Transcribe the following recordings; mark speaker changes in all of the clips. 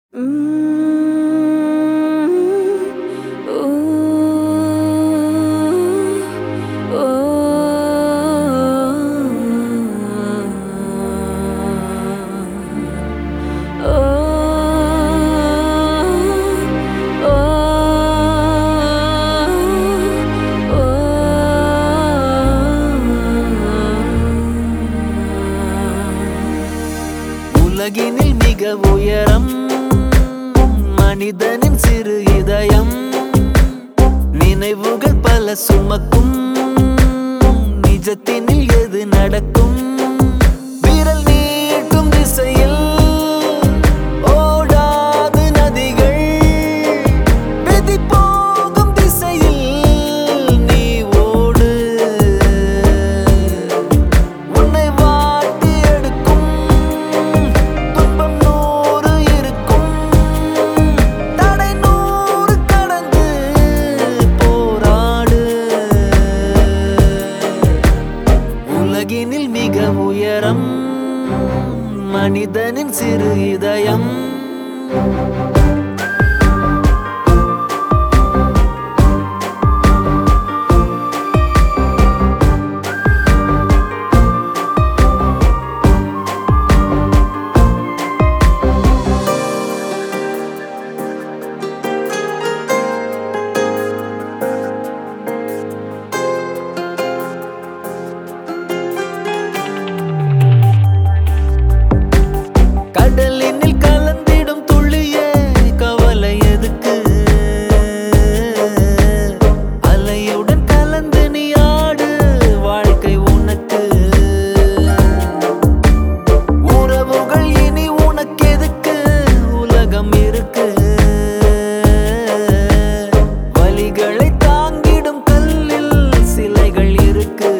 Speaker 1: உலகினில் மிக உயரம் மனிதனின் சிறு இதயம் நினைவுகள் பல சுமக்கும் நிஜத்தினில் எது நடக்கும் விரல் நீட்டும் திசையில் ஓடாது நதிகள் விதி போகும் திசையில் நீ ஓடு உன்னை வாட்டி எடுக்கும் துன்பம் நூறு இருக்கும் தடை நூறு கடந்து போராடு உலகினில் மிக உயரம் மனிதனின் சிறு இதயம் கடலினில் கலந்திடும் துள்ளியே கவலை எதுக்கு அலையுடன் கலந்து நீ ஆடு வாழ்க்கை உனக்கு உறவுகள் இனி உனக்கு எதுக்கு உலகம் இருக்கு வலிகளை தாங்கிடும் கல்லில் சிலைகள் இருக்கு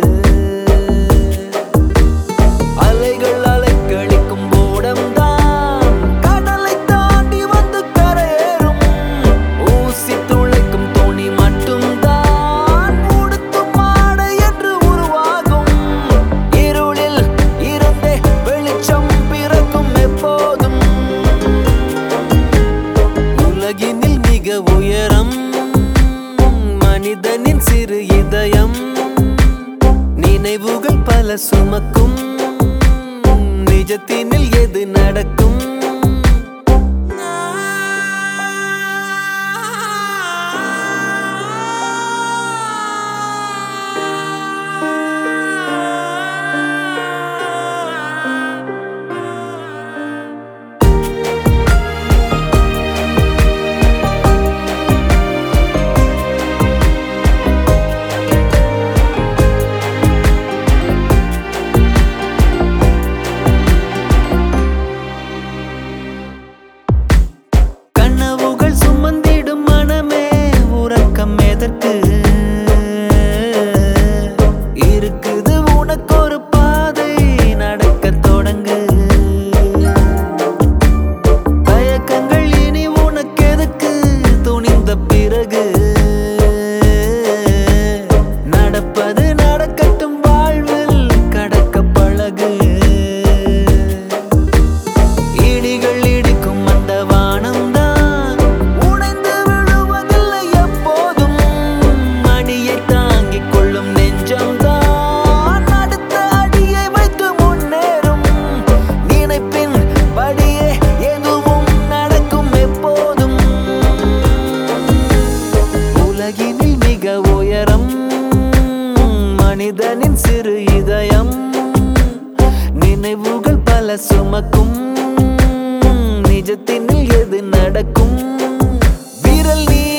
Speaker 1: அலைகள் அலைக்கழிக்கும் ஓடம்தான் கடலை தாண்டி வந்து கரையேறும் ஊசி துளைக்கும் தோணி மட்டும்தான் உடுத்தும் ஆடை என்று உருவாகும் இருளில் இருந்தே வெளிச்சம் பிறக்கும் எப்போதும் உலகினில் மிக உயரம் மனிதனின் சிறு இதயம் நினைவுகள் பல சுமக்கும் நிஜத்தினில் எது நடக்கும் கனவுகள் சுமந்திடும் மனமே உறக்கம் எதற்கு இருக்குது உனக்கு ஒரு பாதை நடக்கத் தொடங்கு தயக்கங்கள் இனி உனக்கு எதுக்கு துணிந்த பிறகு நடப்பது நடக்கட்டும் வாழ்வில் கடக்க பழகு இடிகள் இடிக்கும் அந்த வானம்தான் உடைந்து விழுவதில்லை எப்போதும் மணியை தாங்கிக் கொள்ளும் நெஞ்சம்தான் அடுத்த அடியை வைத்து முன்னேறும் நினைப்பின் படியே எதுவும் நடக்கும் எப்போதும் உலகினில் மிக உயரம் மனிதனின் சிறு இதயம் நினைவுகள் பல சுமக்கும் நிஜத்தினில் எது நடக்கும் விரல் நீ